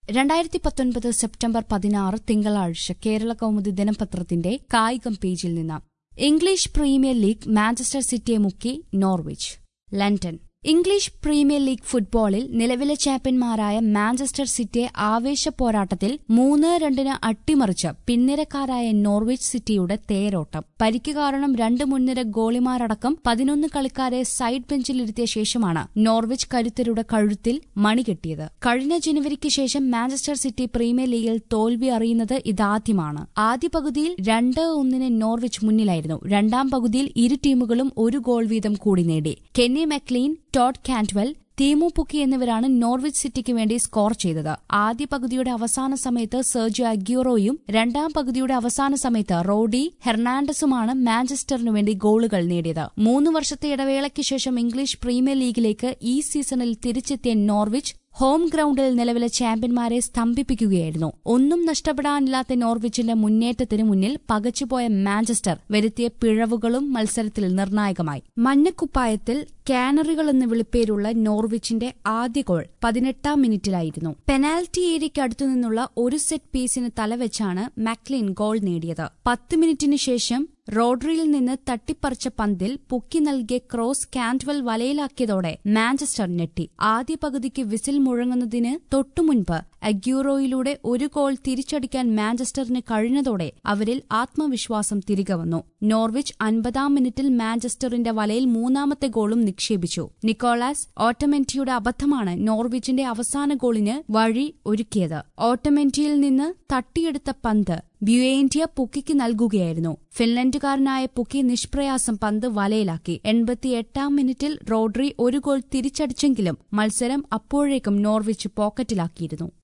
രണ്ടായിരത്തി പത്തൊൻപത് സെപ്റ്റംബർ പതിനാറ് തിങ്കളാഴ്ച കേരള കൗമുദി ദിനപത്രത്തിന്റെ കായികം പേജിൽ നിന്ന് ഇംഗ്ലീഷ് പ്രീമിയർ ലീഗ് മാഞ്ചസ്റ്റർ സിറ്റിയെ മുക്കി Norwich London English premier league ഫുട്ബോളിൽ നിലവിലെ ചാമ്പ്യന്മാരായ മാഞ്ചസ്റ്റർ സിറ്റിയെ ആവേശ പോരാട്ടത്തിൽ മൂന്ന് രണ്ടിന് അട്ടിമറിച്ച് പിൻനിരക്കാരായ നോർവിച്ച് സിറ്റിയുടെ തേരോട്ടം പരിക്ക് കാരണം രണ്ട് മുൻനിര ഗോളിമാരടക്കം പതിനൊന്ന് കളിക്കാരെ സൈഡ് ബെഞ്ചിലിരുത്തിയ ശേഷമാണ് നോർവിച്ച് കരുത്തരുടെ കഴുത്തിൽ മണി കെട്ടിയത് കഴിഞ്ഞ ജനുവരിക്ക് ശേഷം മാഞ്ചസ്റ്റർ സിറ്റി പ്രീമിയർ ലീഗിൽ തോൽവി അറിയുന്നത് ഇതാദ്യമാണ് ആദ്യ പകുതിയിൽ രണ്ട് ഒന്നിന് നോർവിച്ച് മുന്നിലായിരുന്നു രണ്ടാം പകുതിയിൽ ഇരു ടീമുകളും ഒരു ഗോൾ വീതം കൂടി നേടി കെന്നി മെക്ലീൻ ടോഡ് കാന്റ്വെൽ തീമു പുക്കി എന്നിവരാണ് നോർവിച്ച് സിറ്റിക്ക് വേണ്ടി സ്കോർ ചെയ്തത് ആദ്യ പകുതിയുടെ അവസാന സമയത്ത് സെർജി അഗ്യൂറോയും രണ്ടാം പകുതിയുടെ അവസാന സമയത്ത് റോഡി ഹെർണാണ്ടസുമാണ് മാഞ്ചസ്റ്ററിനു വേണ്ടി ഗോളുകൾ നേടിയത് മൂന്ന് വർഷത്തെ ഇടവേളയ്ക്ക് ശേഷം ഇംഗ്ലീഷ് പ്രീമിയർ ലീഗിലേക്ക് ഈ സീസണിൽ തിരിച്ചെത്തിയ നോർവിച്ച് ഹോം ഗ്രൌണ്ടിൽ നിലവിലെ ചാമ്പ്യന്മാരെ സ്തംഭിപ്പിക്കുകയായിരുന്നു ഒന്നും നഷ്ടപ്പെടാനില്ലാത്ത നോർവിച്ചിന്റെ മുന്നേറ്റത്തിന് മുന്നിൽ പകച്ചുപോയ മാഞ്ചസ്റ്റർ വരുത്തിയ പിഴവുകളും മത്സരത്തിൽ നിർണായകമായി മഞ്ഞക്കുപ്പായത്തിൽ കാനറികൾ എന്ന് വിളിപ്പേരുള്ള നോർവിച്ചിന്റെ ആദ്യ ഗോൾ പതിനെട്ടാം മിനിറ്റിലായിരുന്നു പെനാൽറ്റി ഏരിയയ്ക്ക് അടുത്തുനിന്നുള്ള ഒരു സെറ്റ് പീസിന് തലവെച്ചാണ് മാക്ലിൻ ഗോൾ നേടിയത് പത്ത് മിനിറ്റിനു ശേഷം റോഡ്രിയിൽ നിന്ന് തട്ടിപ്പറിച്ച പന്തിൽ പൊക്കി നൽകിയ ക്രോസ് കാന്റ്വൽ വലയിലാക്കിയതോടെ മാഞ്ചസ്റ്റർ ഞെട്ടി ആദ്യ പകുതിക്ക് വിസിൽ മുഴങ്ങുന്നതിന് തൊട്ടുമുൻപ് അഗ്യൂറോയിലൂടെ ഒരു ഗോൾ തിരിച്ചടിക്കാൻ മാഞ്ചസ്റ്ററിന് കഴിഞ്ഞതോടെ അവരിൽ ആത്മവിശ്വാസം തിരികെ വന്നു നോർവിച്ച് അൻപതാം മിനിറ്റിൽ മാഞ്ചസ്റ്ററിന്റെ വലയിൽ മൂന്നാമത്തെ ഗോളും നിക്ഷേപിച്ചു നിക്കോളാസ് ഓട്ടമെന്റിയുടെ അബദ്ധമാണ് നോർവിച്ചിന്റെ അവസാന ഗോളിന് വഴി ഒരുക്കിയത് ഓട്ടമെന്റിയിൽ നിന്ന് തട്ടിയെടുത്ത പന്ത് ബ്യുവേന്റിയ പുക്കിക്ക് നൽകുകയായിരുന്നു ഫിൻലൻഡുകാരനായ പുക്കി നിഷ്പ്രയാസം പന്ത് വലയിലാക്കി എൺപത്തിയെട്ടാം മിനിറ്റിൽ റോഡ്രി ഒരു ഗോൾ തിരിച്ചടിച്ചെങ്കിലും മത്സരം അപ്പോഴേക്കും നോർവിച്ച് പോക്കറ്റിലാക്കിയിരുന്നു